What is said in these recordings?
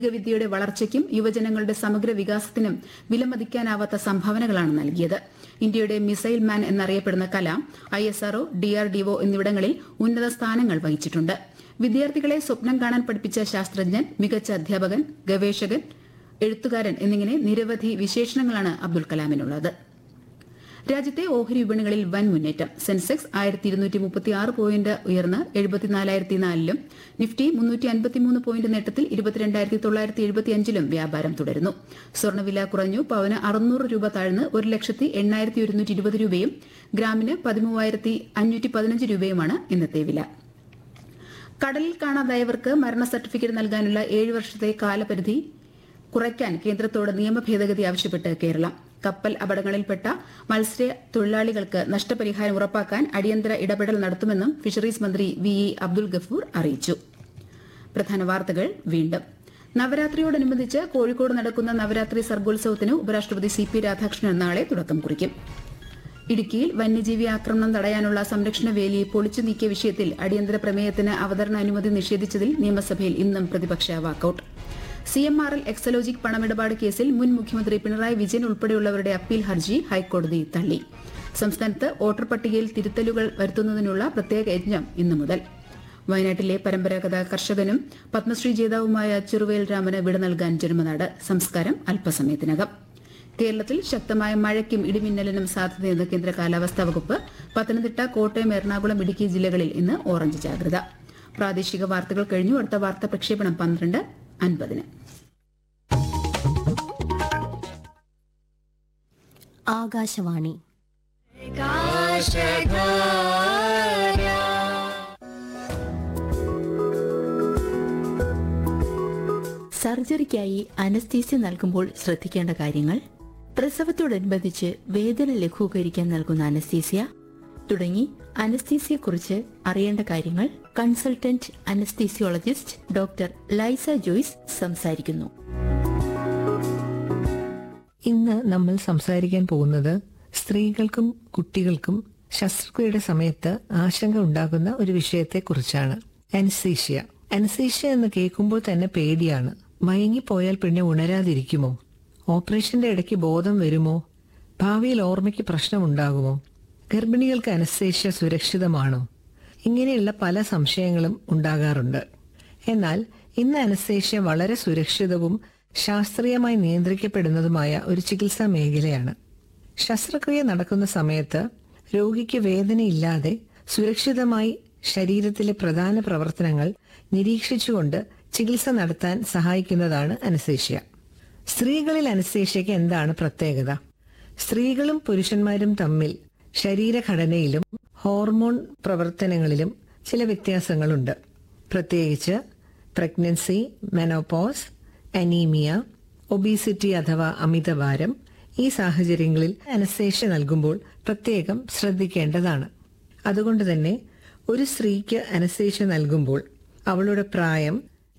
വിദ്യയുടെ വളർച്ചയ്ക്കും യുവജനങ്ങളുടെ സമഗ്ര വികാസത്തിനും വിലമതിക്കാനാവാത്ത സംഭാവനകളാണ് നൽകിയത് ഇന്ത്യയുടെ മിസൈൽ മാൻ എന്നറിയപ്പെടുന്ന Kalam I S RO DRDO എന്നിവിടങ്ങളിൽ ഉന്നത സ്ഥാനങ്ങൾ വഹിച്ചിട്ടുണ്ട് വിദ്യാർത്ഥികളെ സ്വപ്നം കാണാൻ പഠിപ്പിച്ച ശാസ്ത്രജ്ഞൻ മികച്ച അധ്യാപകൻ ഗവേഷകൻ എഴുത്തുകാരൻ എന്നിങ്ങനെ നിരവധി വിശേഷണങ്ങളാണ് അബ്ദുൽ കലാമിനുള്ളത് രാജ്യത്തെ ഓഹരി വിപണികളിൽ വൻ മുന്നേറ്റം സെൻസെക്സ് ആയിരത്തി ഇരുന്നൂറ്റി മുപ്പത്തി ആറ് പോയിന്റ് ഉയർന്ന് എഴുപത്തിനാലായിരത്തി നാലിലും നിഫ്റ്റി മുന്നൂറ്റി അൻപത്തിമൂന്ന് പോയിന്റ് നേട്ടത്തിൽ ഇരുപത്തിരണ്ടായിരത്തി തൊള്ളായിരത്തി എഴുപത്തിയഞ്ചിലും വ്യാപാരം തുടരുന്നു സ്വർണ്ണവില കുറഞ്ഞു പവന് അറുന്നൂറ് രൂപ താഴ്ന്ന് ഒരു ലക്ഷത്തി എണ്ണായിരത്തി ഒരുന്നൂറ്റി ഇരുപത് രൂപയും ഗ്രാമിന് പതിമൂവായിരത്തി അഞ്ഞൂറ്റി പതിനഞ്ച് രൂപയുമാണ് ഇന്നത്തെ വില കടലിൽ കാണാതായവർക്ക് മരണ സർട്ടിഫിക്കറ്റ് നൽകാനുള്ള ഏഴ് വർഷത്തെ കാലപരിധി കുറയ്ക്കാൻ കേന്ദ്രത്തോട് നിയമ ഭേദഗതി ആവശ്യപ്പെട്ട് കേരളം കപ്പൽ അപകടങ്ങളിൽപ്പെട്ട മത്സ്യ തൊഴിലാളികൾക്ക് നഷ്ടപരിഹാരം ഉറപ്പാക്കാൻ അടിയന്തര ഇടപെടൽ നടത്തുമെന്നും ഫിഷറീസ് മന്ത്രി വി ഇ അബ്ദുൽ ഗഫൂർ അറിയിച്ചു പ്രധാന വാർത്തകൾ വീണ്ടും നവരാത്രിയോടനുബന്ധിച്ച് കോഴിക്കോട് നടക്കുന്ന നവരാത്രി സർഗോത്സവത്തിന് ഉപരാഷ്ട്രപതി സി പി രാധാകൃഷ്ണൻ നാളെ തുടക്കം കുറിക്കും ഇടുക്കിയിൽ വന്യജീവി ആക്രമണം തടയാനുള്ള സംരക്ഷണ വേലി പൊളിച്ചു നീക്കിയ വിഷയത്തിൽ അടിയന്തര പ്രമേയത്തിന് അവതരണ അനുമതി നിഷേധിച്ചതിൽ നിയമസഭയിൽ ഇന്നും പ്രതിപക്ഷ walkout C M R L Exalogic പണമിടപാട് കേസിൽ മുൻ മുഖ്യമന്ത്രി പിണറായി വിജയൻ ഉൾപ്പെടെയുള്ളവരുടെ അപ്പീൽ ഹർജി ഹൈക്കോടതി തള്ളി സംസ്ഥാനത്ത് വോട്ടർ പട്ടികയിൽ തിരുത്തലുകൾ വരുത്തുന്നതിനുള്ള പ്രത്യേക യജ്ഞം ഇന്നു മുതൽ വയനാട്ടിലെ പരമ്പരാഗത കർഷകനും പത്മശ്രീ ജേതാവുമായ ചെറുവേൽ രാമന് വിട നൽകാൻ ജന്മനാട് സംസ്കാരം അല്പസമയത്തിനകം കേരളത്തിൽ ശക്തമായ മഴയ്ക്കും ഇടിമിന്നലിനും സാധ്യതയെന്ന് കേന്ദ്ര കാലാവസ്ഥാ വകുപ്പ് പത്തനംതിട്ട കോട്ടയം എറണാകുളം ഇടുക്കി ജില്ലകളിൽ ഇന്ന് ഓറഞ്ച് ജാഗ്രത പ്രാദേശിക വാർത്തകൾ കഴിഞ്ഞു അടുത്ത വാർത്താ പ്രക്ഷേപണം പന്ത്രണ്ട് അൻപതിന് ആകാശവാണി സർജറിക്കായി അനസ്തീസ്യ നൽകുമ്പോൾ ശ്രദ്ധിക്കേണ്ട കാര്യങ്ങൾ പ്രസവത്തോടനുബന്ധിച്ച് വേദന ലഘൂകരിക്കാൻ നൽകുന്ന അനസ്തീസ്യ തുടങ്ങി അനസ്തീസിയെക്കുറിച്ച് അറിയേണ്ട കാര്യങ്ങൾ കൺസൾട്ടന്റ് അനസ്തീസിയോളജിസ്റ്റ് ഡോക്ടർ ലൈസ ജോയ്സ് സംസാരിക്കുന്നു ഇന്ന് നമ്മൾ സംസാരിക്കാൻ പോകുന്നത് സ്ത്രീകൾക്കും കുട്ടികൾക്കും ശസ്ത്രക്രിയയുടെ സമയത്ത് ആശങ്ക ഉണ്ടാകുന്ന ഒരു വിഷയത്തെക്കുറിച്ചാണ് അനസീഷ്യ അനസീഷ്യ എന്ന് കേൾക്കുമ്പോൾ തന്നെ പേടിയാണ് മയങ്ങിപ്പോയാൽ പിന്നെ ഉണരാതിരിക്കുമോ ഓപ്പറേഷന്റെ ഇടയ്ക്ക് ബോധം വരുമോ ഭാവിയിൽ ഓർമ്മയ്ക്ക് പ്രശ്നമുണ്ടാകുമോ ഗർഭിണികൾക്ക് അനസ്തേഷ്യ സുരക്ഷിതമാണോ ഇങ്ങനെയുള്ള പല സംശയങ്ങളും ഉണ്ടാകാറുണ്ട് എന്നാൽ ഇന്ന് അനസ്തേഷ്യ വളരെ സുരക്ഷിതവും ശാസ്ത്രീയമായി നിയന്ത്രിക്കപ്പെടുന്നതുമായ ഒരു ചികിത്സാ മേഖലയാണ് ശസ്ത്രക്രിയ നടക്കുന്ന സമയത്ത് രോഗിക്ക് വേദനയില്ലാതെ സുരക്ഷിതമായി ശരീരത്തിലെ പ്രധാന പ്രവർത്തനങ്ങൾ നിരീക്ഷിച്ചുകൊണ്ട് ചികിത്സ നടത്താൻ സഹായിക്കുന്നതാണ് അനസ്തേഷ്യ സ്ത്രീകളിൽ അനസ്തേഷ്യയ്ക്ക് എന്താണ് പ്രത്യേകത സ്ത്രീകളും പുരുഷന്മാരും തമ്മിൽ ശരീരഘടനയിലും ഹോർമോൺ പ്രവർത്തനങ്ങളിലും ചില വ്യത്യാസങ്ങളുണ്ട് പ്രത്യേകിച്ച് പ്രഗ്നൻസി മെനോപോസ് അനീമിയ ഒബീസിറ്റി അഥവാ അമിതഭാരം ഈ സാഹചര്യങ്ങളിൽ അനസ്തേഷ്യ നൽകുമ്പോൾ പ്രത്യേകം ശ്രദ്ധിക്കേണ്ടതാണ് അതുകൊണ്ട് തന്നെ ഒരു സ്ത്രീക്ക് അനസ്തേഷ്യ നൽകുമ്പോൾ അവളുടെ പ്രായം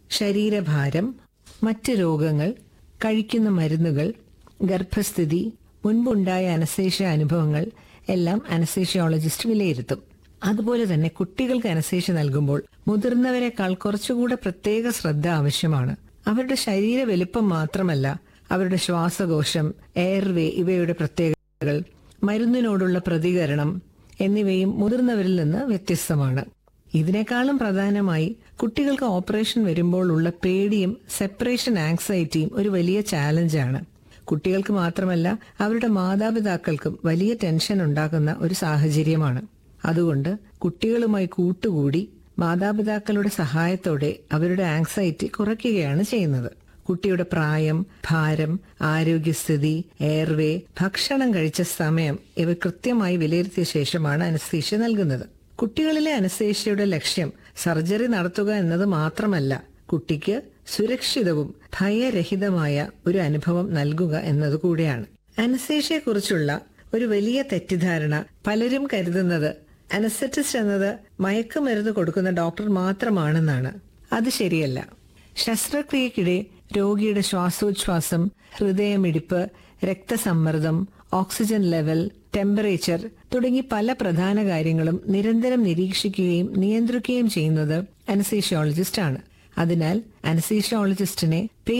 ശരീരഭാരം മറ്റ് രോഗങ്ങൾ കഴിക്കുന്ന മരുന്നുകൾ ഗർഭസ്ഥിതി മുൻപുണ്ടായ അനസ്തേഷ്യ അനുഭവങ്ങൾ എല്ലാം അനസ്തേഷ്യോളജിസ്റ്റ് വിലയിരുത്തും അതുപോലെ തന്നെ കുട്ടികൾക്ക് അനസ്തേഷ്യ നൽകുമ്പോൾ മുതിർന്നവരെക്കാൾ കുറച്ചുകൂടെ പ്രത്യേക ശ്രദ്ധ ആവശ്യമാണ് അവരുടെ ശരീര വലുപ്പം മാത്രമല്ല അവരുടെ ശ്വാസകോശം എയർവേ ഇവയുടെ പ്രത്യേകതകൾ മരുന്നിനോടുള്ള പ്രതികരണം എന്നിവയും മുതിർന്നവരിൽ നിന്ന് വ്യത്യസ്തമാണ് ഇതിനേക്കാളും പ്രധാനമായി കുട്ടികൾക്ക് ഓപ്പറേഷൻ വരുമ്പോൾ ഉള്ള പേടിയും സെപ്പറേഷൻ ആങ്സൈറ്റിയും ഒരു വലിയ ചാലഞ്ചാണ് കുട്ടികൾക്ക് മാത്രമല്ല അവരുടെ മാതാപിതാക്കൾക്കും വലിയ ടെൻഷൻ ഉണ്ടാക്കുന്ന ഒരു സാഹചര്യമാണ് അതുകൊണ്ട് കുട്ടികളുമായി കൂട്ടുകൂടി മാതാപിതാക്കളുടെ സഹായത്തോടെ അവരുടെ ആങ്സൈറ്റി കുറയ്ക്കുകയാണ് ചെയ്യുന്നത് കുട്ടിയുടെ പ്രായം ഭാരം ആരോഗ്യസ്ഥിതി എയർവേ ഭക്ഷണം കഴിച്ച സമയം ഇവ കൃത്യമായി വിലയിരുത്തിയ ശേഷമാണ് അനസ്തീഷ്യ നൽകുന്നത് കുട്ടികളിലെ അനസ്തേഷ്യയുടെ ലക്ഷ്യം സർജറി നടത്തുക എന്നത് മാത്രമല്ല കുട്ടിക്ക് സുരക്ഷിതവും ഭയരഹിതമായ ഒരു അനുഭവം നൽകുക എന്നതുകൂടിയാണ് അനസ്തേഷ്യയെക്കുറിച്ചുള്ള ഒരു വലിയ തെറ്റിദ്ധാരണ പലരും കരുതുന്നത് അനസ്തറ്റിസ്റ്റ് എന്നത് മയക്കുമരുന്ന് കൊടുക്കുന്ന ഡോക്ടർ മാത്രമാണെന്നാണ് അത് ശരിയല്ല ശസ്ത്രക്രിയക്കിടെ രോഗിയുടെ ശ്വാസോച്ഛ്വാസം ഹൃദയമിടിപ്പ് രക്തസമ്മർദ്ദം ഓക്സിജൻ ലെവൽ ടെമ്പറേച്ചർ തുടങ്ങി പല പ്രധാന കാര്യങ്ങളും നിരന്തരം നിരീക്ഷിക്കുകയും നിയന്ത്രിക്കുകയും ചെയ്യുന്നത് അനസീഷ്യോളജിസ്റ്റ് ആണ് അതിനാൽ അനസീഷ്യോളജിസ്റ്റിനെ